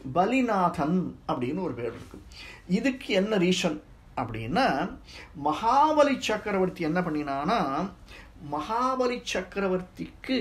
இருக்கு பலிநாதன் அப்படின்னு ஒரு பேர் இருக்கு இதுக்கு என்ன ரீசன் அப்படின்னா மகாபலி சக்கரவர்த்தி என்ன பண்ணினானா மகாபலி சக்கரவர்த்திக்கு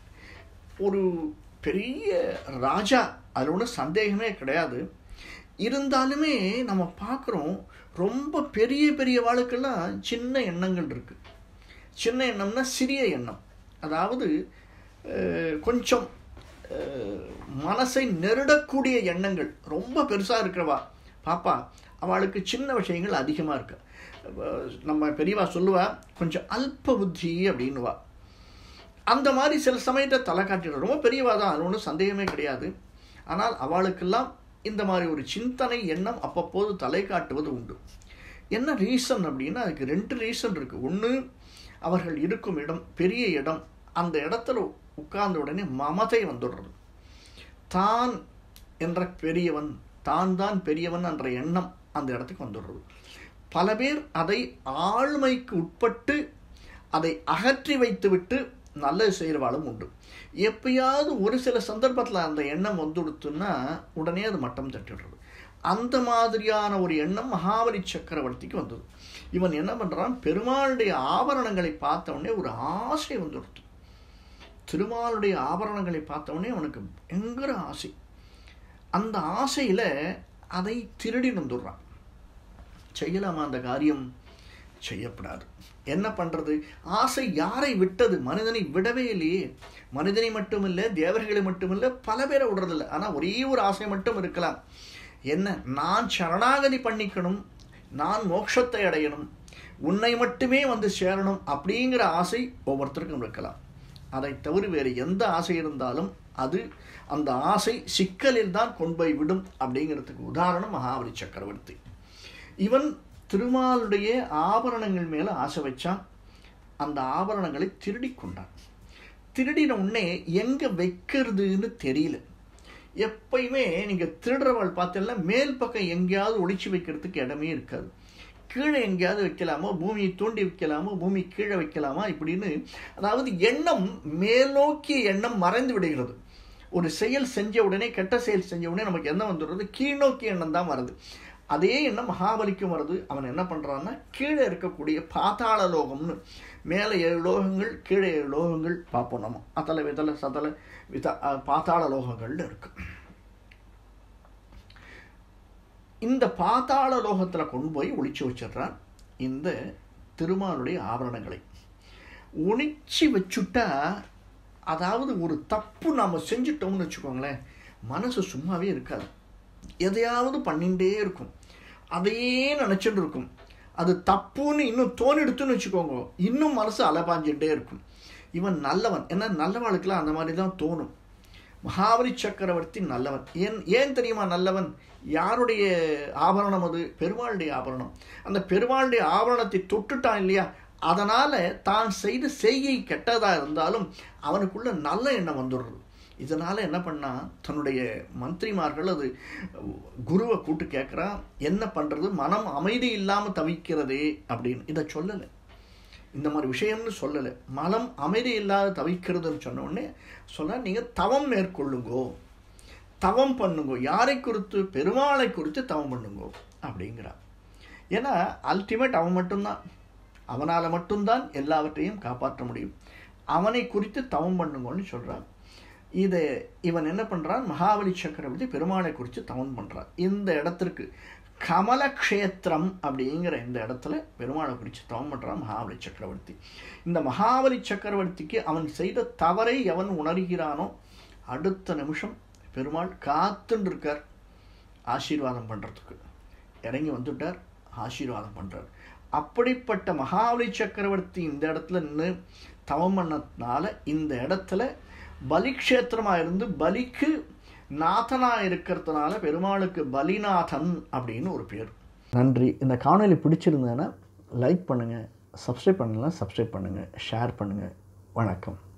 ஒரு பெரிய ராஜா அதில் ஒன்றும் சந்தேகமே கிடையாது இருந்தாலுமே நம்ம பார்க்குறோம் ரொம்ப பெரிய பெரிய வாழ்க்கெல்லாம் சின்ன எண்ணங்கள் இருக்கு சின்ன எண்ணம்னா சிறிய எண்ணம் அதாவது அஹ், கொஞ்சம் அஹ், மனசை நெருடக்கூடிய எண்ணங்கள் ரொம்ப பெருசாக இருக்கிறவா பாப்பா அவளுக்கு சின்ன விஷயங்கள் அதிகமாக இருக்கு அஹ், நம்ம பெரியவா சொல்லுவா கொஞ்சம் அல்ப புத்தி அப்படின்னுவா அந்த மாதிரி சில சமயத்தை தலை காட்டிடும் ரொம்ப பெரியவா தான் அது ஒன்றும் சந்தேகமே கிடையாது ஆனால் அவளுக்கெல்லாம் இந்த மாதிரி ஒரு சிந்தனை எண்ணம் அப்பப்போது தலை காட்டுவது உண்டு என்ன ரீசன் அப்படின்னா அதுக்கு ரெண்டு ரீசன் இருக்குது ஒன்று அவர்கள் இருக்கும் இடம் பெரிய இடம் அந்த இடத்துல உட்கார்ந்த உடனே மமதை வந்துடுறது தான் என்ற பெரியவன் தான் தான் பெரியவன் என்ற எண்ணம் அந்த இடத்துக்கு வந்துடுறது பல பேர் அதை ஆளுமைக்கு உட்பட்டு அதை அகற்றி வைத்துவிட்டு நல்லது செய்கிறவாளும் உண்டு எப்பயாவது ஒரு சில சந்தர்ப்பத்தில் அந்த எண்ணம் வந்துடுத்துன்னா உடனே அது மட்டம் தட்டிடுறது அந்த மாதிரியான ஒரு எண்ணம் மகாபலி சக்கரவர்த்திக்கு வந்தது இவன் என்ன பண்ணுறான் பெருமாளுடைய ஆபரணங்களை பார்த்த உடனே ஒரு ஆசை வந்துடுத்து திருமாலுடைய ஆபரணங்களை பார்த்த உடனே அவனுக்கு பயங்கர ஆசை அந்த ஆசையில் அதை திருடி வந்துடுறான் செய்யலாமா அந்த காரியம் செய்யப்படாது என்ன பண்றது ஆசை யாரை விட்டது மனிதனை விடவே இல்லையே மனிதனை மட்டுமில்லை தேவர்களை மட்டுமில்லை பல பேரை விடுறதில்ல ஆனால் ஒரே ஒரு ஆசை மட்டும் இருக்கலாம் என்ன நான் சரணாகதி பண்ணிக்கணும் நான் மோட்சத்தை அடையணும் உன்னை மட்டுமே வந்து சேரணும் அப்படிங்கிற ஆசை ஒவ்வொருத்தருக்கும் இருக்கலாம் அதை தவிர வேறு எந்த ஆசை இருந்தாலும் அது அந்த ஆசை சிக்கலில் தான் கொண்டு போய் விடும் அப்படிங்கிறதுக்கு உதாரணம் மகாபலி சக்கரவர்த்தி இவன் திருமாலுடைய ஆபரணங்கள் மேலே ஆசை வச்சான் அந்த ஆபரணங்களை திருடி கொண்டான் திருடின உடனே எங்கே வைக்கிறதுன்னு தெரியல எப்பயுமே நீங்கள் திருடுறவள் பார்த்தீங்கன்னா மேல் பக்கம் எங்கேயாவது ஒளிச்சு வைக்கிறதுக்கு இடமே இருக்காது கீழே எங்கேயாவது வைக்கலாமோ பூமியை தூண்டி வைக்கலாமோ பூமி கீழே வைக்கலாமா இப்படின்னு அதாவது எண்ணம் மேல் நோக்கிய எண்ணம் மறைந்து விடுகிறது ஒரு செயல் செஞ்ச உடனே கெட்ட செயல் செஞ்ச உடனே நமக்கு என்ன வந்துடுறது கீழ்நோக்கிய எண்ணம் தான் வருது அதே எண்ணம் மகாபலிக்கும் வருது அவன் என்ன பண்ணுறான்னா கீழே இருக்கக்கூடிய பாதாள லோகம்னு மேலே ஏழு லோகங்கள் கீழே ஏழு லோகங்கள் பார்ப்போம் நம்ம அதல விதல சதல வித அஹ், பாதாள லோகங்கள்னு இருக்கு இந்த பாதாள லோகத்தில் கொண்டு போய் ஒளிச்சு வச்சிடுறான் இந்த திருமாலுடைய ஆபரணங்களை ஒளிச்சு வச்சுட்டா அதாவது ஒரு தப்பு நாம் செஞ்சிட்டோம்னு வச்சுக்கோங்களேன் மனசு சும்மாவே இருக்காது எதையாவது பண்ணிகிட்டே இருக்கும் அதையே நினச்சிட்டு இருக்கும் அது தப்புன்னு இன்னும் தோணெடுத்துன்னு வச்சுக்கோங்க இன்னும் மனசு அலபாஞ்சிட்டே இருக்கும் இவன் நல்லவன் ஏன்னா நல்லவனுக்கெல்லாம் அந்த மாதிரி தான் தோணும் மகாபலி சக்கரவர்த்தி நல்லவன் ஏன் ஏன் தெரியுமா நல்லவன் யாருடைய ஆபரணம் அது பெருமாளுடைய ஆபரணம் அந்த பெருமாளுடைய ஆபரணத்தை தொட்டுட்டான் இல்லையா அதனால தான் செய்த செய்கை கெட்டதா இருந்தாலும் அவனுக்குள்ள நல்ல எண்ணம் வந்துடுறது இதனால என்ன பண்ணா தன்னுடைய மந்திரிமார்கள் அது குருவை கூட்டு கேட்குறான் என்ன பண்றது மனம் அமைதி இல்லாம தவிக்கிறதே அப்படின்னு இதை சொல்லலை இந்த மாதிரி விஷயம்னு சொல்லலை மனம் அமைதி இல்லாத தவிக்கிறதுன்னு சொன்ன உடனே சொன்னா நீங்க தவம் மேற்கொள்ளுங்கோ தவம் பண்ணுங்கோ யாரை குறித்து பெருமாளை குறித்து தவம் பண்ணுங்கோ அப்படிங்கிறான் ஏன்னா அல்டிமேட் அவன் மட்டும்தான் அவனால் மட்டும்தான் எல்லாவற்றையும் காப்பாற்ற முடியும் அவனை குறித்து தவம் பண்ணுங்கன்னு சொல்றான் இதை இவன் என்ன பண்றான் மகாபலி சக்கரவர்த்தி பெருமாளை குறித்து தவம் பண்றான் இந்த இடத்திற்கு கமலக்ஷேத்திரம் அப்படிங்கிற இந்த இடத்துல பெருமாளை குறித்து தவம் பண்றான் மகாபலி சக்கரவர்த்தி இந்த மகாபலி சக்கரவர்த்திக்கு அவன் செய்த தவறை எவன் உணர்கிறானோ அடுத்த நிமிஷம் பெருமாள் காத்துன்னு இருக்கார் ஆசீர்வாதம் பண்றதுக்கு இறங்கி வந்துட்டார் ஆசீர்வாதம் பண்றார் அப்படிப்பட்ட மகாபலி சக்கரவர்த்தி இந்த இடத்துல நின்று தவம் பண்ணதுனால இந்த இடத்துல பலிக்ஷேத்திரமா இருந்து பலிக்கு நாதனா இருக்கிறதுனால பெருமாளுக்கு பலிநாதன் அப்படின்னு ஒரு பேர் நன்றி இந்த காணொலி பிடிச்சிருந்ததுன்னா லைக் பண்ணுங்கள் சப்ஸ்கிரைப் பண்ணலாம் சப்ஸ்கிரைப் பண்ணுங்கள் ஷேர் பண்ணுங்கள் வணக்கம்